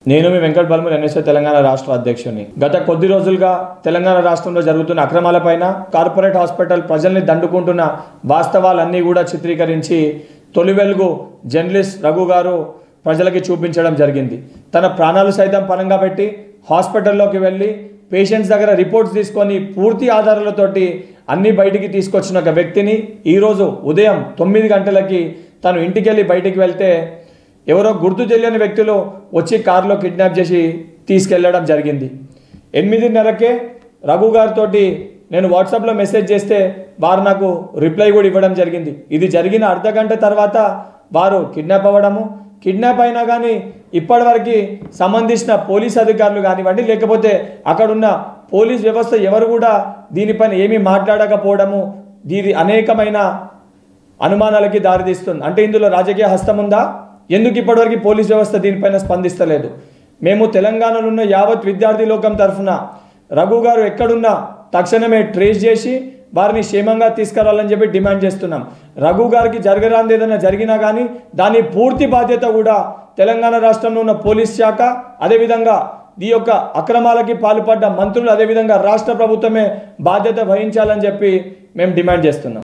నేను మీ వెంకట్ బల్మూర్ ఎన్ఎస్ఏ తెలంగాణ రాష్ట్ర అధ్యక్షుని గత కొద్ది రోజులుగా తెలంగాణ రాష్ట్రంలో జరుగుతున్న అక్రమాలపైన కార్పొరేట్ హాస్పిటల్ ప్రజల్ని దండుకుంటున్న వాస్తవాలన్నీ కూడా చిత్రీకరించి తొలి వెలుగు జర్నలిస్ట్ రఘు గారు ప్రజలకి చూపించడం జరిగింది తన ప్రాణాలు సైతం పనంగా పెట్టి హాస్పిటల్లోకి వెళ్ళి పేషెంట్స్ దగ్గర రిపోర్ట్స్ తీసుకొని పూర్తి ఆధారాలతోటి అన్ని బయటికి తీసుకొచ్చిన ఒక వ్యక్తిని ఈరోజు ఉదయం తొమ్మిది గంటలకి తను ఇంటికి వెళ్ళి బయటికి వెళ్తే ఎవరో గుర్తు తెలియని వ్యక్తులు వచ్చి కారులో కిడ్నాప్ చేసి తీసుకెళ్లడం జరిగింది ఎనిమిదిన్నరకే రఘు గారితో నేను వాట్సాప్లో మెసేజ్ చేస్తే వారు నాకు రిప్లై కూడా ఇవ్వడం జరిగింది ఇది జరిగిన అర్ధ గంట తర్వాత వారు కిడ్నాప్ అవ్వడము కిడ్నాప్ అయినా కానీ ఇప్పటివరకు సంబంధించిన పోలీస్ అధికారులు కానివ్వండి లేకపోతే అక్కడున్న పోలీస్ వ్యవస్థ ఎవరు కూడా దీనిపైన ఏమీ మాట్లాడకపోవడము దీని అనేకమైన అనుమానాలకి దారితీస్తుంది అంటే ఇందులో రాజకీయ హస్తం ఉందా ఎందుకు ఇప్పటివరకు పోలీస్ వ్యవస్థ దీనిపైన స్పందిస్తలేదు మేము తెలంగాణలో ఉన్న యావత్ విద్యార్థి లోకం తరఫున రఘు గారు ఎక్కడున్నా తక్షణమే ట్రేస్ చేసి వారిని క్షేమంగా తీసుకురావాలని చెప్పి డిమాండ్ చేస్తున్నాం రఘు గారికి జరగరాంది ఏదైనా జరిగినా కానీ దాని పూర్తి బాధ్యత కూడా తెలంగాణ రాష్ట్రంలో ఉన్న పోలీస్ శాఖ అదేవిధంగా ఈ యొక్క అక్రమాలకి పాల్పడ్డ మంత్రులు అదేవిధంగా రాష్ట్ర ప్రభుత్వమే బాధ్యత వహించాలని చెప్పి మేము డిమాండ్ చేస్తున్నాం